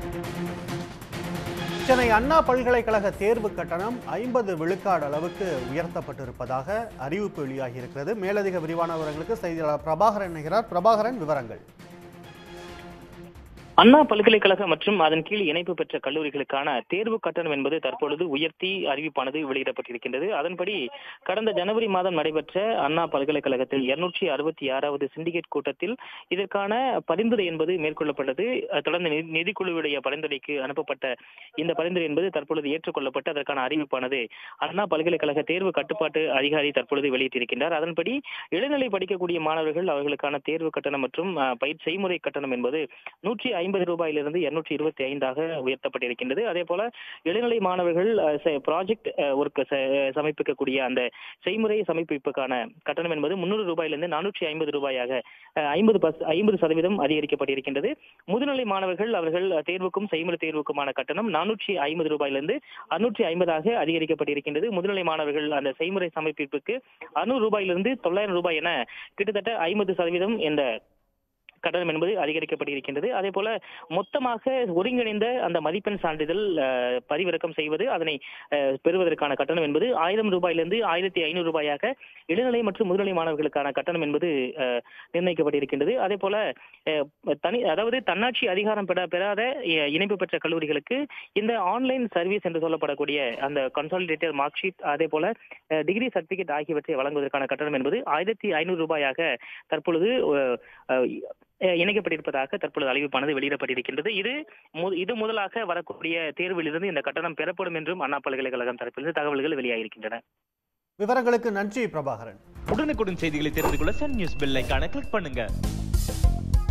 சென்னை அண்ணா பல்கலைக்கழக தேர்வு கட்டணம் ஐம்பது விழுக்காடு அளவுக்கு உயர்த்தப்பட்டிருப்பதாக அறிவிப்பு வெளியாகியிருக்கிறது மேலதிக விரிவான விவரங்களுக்கு செய்தியாளர் பிரபாகரன் இணைகிறார் பிரபாகரன் விவரங்கள் அண்ணா பல்கலைக்கழக மற்றும் அதன் கீழ் இணைப்பு பெற்ற கல்லூரிகளுக்கான தேர்வு கட்டணம் என்பது தற்பொழுது உயர்த்தி அறிவிப்பானது வெளியிடப்பட்டிருக்கின்றது அதன்படி கடந்த ஜனவரி மாதம் நடைபெற்ற அண்ணா பல்கலைக்கழகத்தில் இருநூற்றி அறுபத்தி ஆறாவது சிண்டிகேட் கூட்டத்தில் இதற்கான பரிந்துரை என்பது மேற்கொள்ளப்பட்டது அஹ் தொடர்ந்து நிதி- நிதிக்குழுவுடைய பரிந்துரைக்கு அனுப்பப்பட்ட இந்த பரிந்துரை என்பது தற்பொழுது ஏற்றுக்கொள்ளப்பட்டு அதற்கான அறிவிப்பானது அண்ணா பல்கலைக்கழக தேர்வு கட்டுப்பாட்டு அதிகாரி தற்பொழுது வெளியிட்டிருக்கின்றார் அதன்படி இளநிலை படிக்கக்கூடிய மாணவர்கள் அவர்களுக்கான தேர்வு கட்டணம் மற்றும் அஹ், பயிர் செய்முறை கட்டணம் என்பது நூற்றி ஐம்பது ரூபாயிலிருந்து இருநூற்றி இருபத்தி ஐந்தாக உயர்த்தப்பட்டிருக்கின்றது அதே போல இளநிலை மாணவர்கள் ப்ராஜெக்ட் ஒர்க் சமர்ப்பிக்கக்கூடிய அந்த செய்முறை சமர்ப்பிப்புக்கான கட்டணம் என்பது முன்னூறு ரூபாயிலிருந்து நானூற்றி ஐம்பது ரூபாயாக ஐம்பது பஸ் ஐம்பது சதவீதம் அதிகரிக்கப்பட்டிருக்கின்றது முதுநிலை மாணவர்கள் அவர்கள் தேர்வுக்கும் செய்முறை தேர்வுக்குமான கட்டணம் நானூற்றி ஐம்பது ரூபாயிலிருந்து அறுநூற்றி ஐம்பதாக அதிகரிக்கப்பட்டிருக்கின்றது முதுநிலை மாணவர்கள் அந்த செய்முறை சமர்ப்பிப்புக்கு அறுநூறு ரூபாயிலிருந்து தொள்ளாயிரம் ரூபாய் என கிட்டத்தட்ட ஐம்பது சதவீதம் என்ற கட்டணம் என்பது அதிகரிக்கப்பட்டிருக்கின்றது அதே போல மொத்தமாக ஒருங்கிணைந்த அந்த மதிப்பெண் சான்றிதழ் அஹ், பதிவிறக்கம் செய்வது அதனை அஹ், பெறுவதற்கான கட்டணம் என்பது ஆயிரம் ரூபாயிலிருந்து ஆயிரத்தி ஐநூறு ரூபாயாக இளநிலை மற்றும் முதுநிலை மாணவர்களுக்கான கட்டணம் என்பது அஹ், நிர்ணயிக்கப்பட்டிருக்கின்றது அதே போல அஹ், தனி அதாவது தன்னாட்சி அதிகாரம் பெற பெறாத அஹ், இணைப்பு பெற்ற கல்லூரிகளுக்கு இந்த ஆன்லைன் சர்வீஸ் என்று சொல்லப்படக்கூடிய அந்த கன்சாலிடேட்டட் மார்க் ஷீட் அதே போல டிகிரி சர்டிபிகேட் ஆகியவற்றை வழங்குவதற்கான கட்டணம் என்பது ஆயிரத்தி ஐநூறு ரூபாயாக தற்பொழுது அஹ், அஹ், அஹ் இணைக்கப்பட்டிருப்பதாக தற்பொழுது அறிவிப்பானது வெளியிடப்பட்டிருக்கின்றது இது மு- இது முதலாக வரக்கூடிய தேர்விலிருந்து இந்த கட்டணம் பெறப்படும் என்றும் அண்ணா பல்கலைக்கழகம் தரப்பிலிருந்து தகவல்கள் வெளியாகியிருக்கின்றன விவரங்களுக்கு நன்றி பிரபாகரன் உடனுக்குடன் செய்திகளை தெரிந்து கொள்ள சன் நியூஸ் பெல் ஐகானை கிளிக் பண்ணுங்க